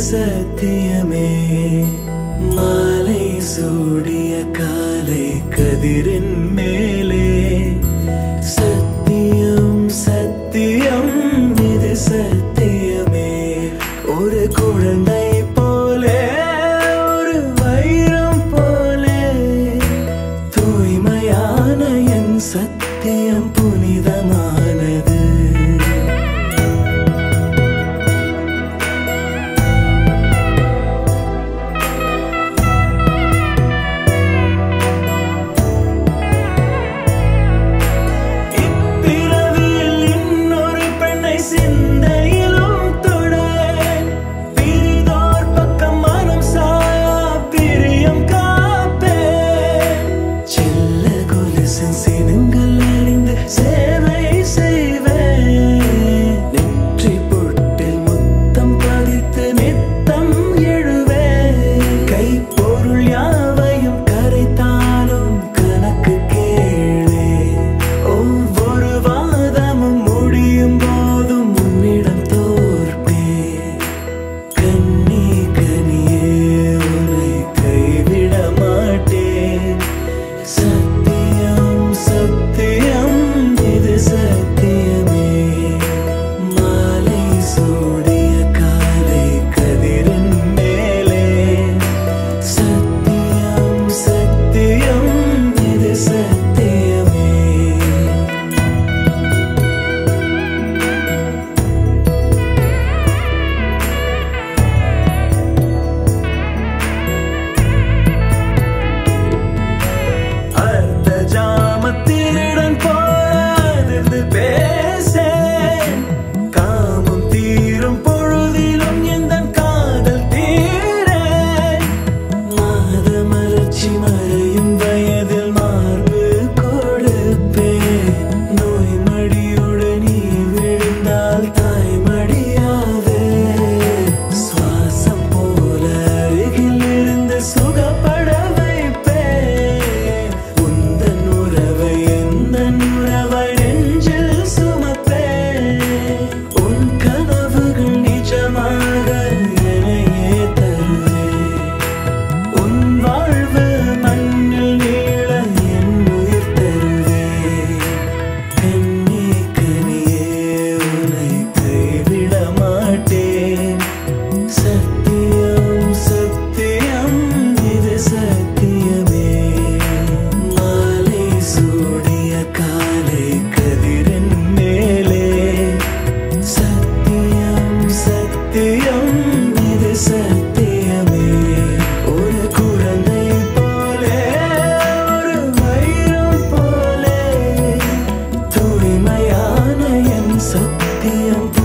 சத்தியமே மாலை சூடிய காலை கதிரின் மேலே சத்தியம் சத்தியம் இது சத்தியமே ஒரு குழந்தை போலே ஒரு வைரம் போலே தூய்மையான என் சத்தியம் புனிதமானது இப்பிறவியில் இன்னொரு பெண்ணை சிந்தையிலும் தொட பிரிதோர் பக்கம் மனம் சாயா பிரியம் காப்பே செல்ல கொலுசின் சினங்கள் அறிந்து சேவை செய்வேன் நெற்றி பொட்டில் முத்தம் பதித்து நித்தம் எழுவேன் கைப்பொருள் யாவையும் கரைத்தாலும் கணக்கு கேளே ஒவ்வொரு வாதமும் முடியும் போதும் உன்னிடம் தோற்பே கண்ணி கனியே உன்னை கைவிட மாட்டேன் சத்தியம் சத்தியம் இது சத்தியமே மாலை சூடிய காலை கதிரின் மேலே சத்தியம் சத்தியம் இது சத்தியமே அர்த்த ஜாமத்திருடன் போராதிருந்து பேசேன் காமம் தீரும் பொழுதிலும் எந்த காதல் தீரேன் மாத மலர்ச்சி மறையும் வயதில் மார்பு கொடுப்பேன் நோய் மடியுடன் நீ விழுந்தால் தாய் மடியாவே சுவாசம் போல அருகில் இருந்து சுகப்பட வைப்பேன் உந்தன் உறவை எந்த உறவை நெஞ்சில் சுமப்பேன் உன் கனவுகள் நிஜமாக என்னையே தருவேன் உன் வாழ்வு மண்ணில் நீள என் உயிர் தருவேன் கண்ணி கனியே உன்னை கைவிட மாட்டேன் சத்தியம் சத்தியம் இது சத்தியமே மாலை சூடிய காலை கதிரின் மேலே சத்தியம் சத்தியம் இது சத்தியமே ஒரு குழந்தை போலே ஒரு வைரம் போலே தூய்மையான என் சத்தியம்